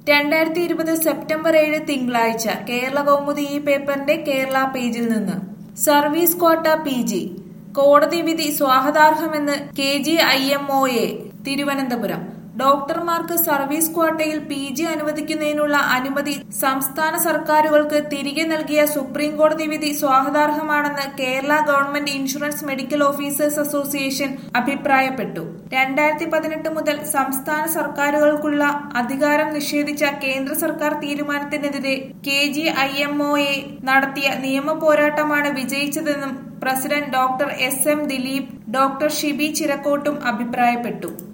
രണ്ടായിരത്തി ഇരുപത് സെപ്റ്റംബർ ഏഴ് തിങ്കളാഴ്ച കേരള കൗമുദി ഈ പേപ്പറിന്റെ കേരള പേജിൽ നിന്ന് സർവീസ് ക്വാട്ട പി ജി കോടതി വിധി സ്വാഗതാർഹമെന്ന് K G I M O A Thiruvananthapuram ഡോക്ടർമാർക്ക് സർവീസ് ക്വാട്ടയിൽ പി ജി അനുവദിക്കുന്നതിനുള്ള അനുമതി സംസ്ഥാന സർക്കാരുകൾക്ക് തിരികെ നൽകിയ സുപ്രീം കോടതി വിധി സ്വാഗതാർഹമാണെന്ന് Kerala government insurance medical officers association അഭിപ്രായപ്പെട്ടു രണ്ടായിരത്തി പതിനെട്ട് മുതൽ സംസ്ഥാന സർക്കാരുകൾക്കുള്ള അധികാരം നിഷേധിച്ച കേന്ദ്ര സർക്കാർ തീരുമാനത്തിനെതിരെ K G I M O A നടത്തിയ നിയമ പോരാട്ടമാണ് വിജയിച്ചതെന്നും president doctor S M Dileep doctor Shibi ചിറക്കോട്ടും അഭിപ്രായപ്പെട്ടു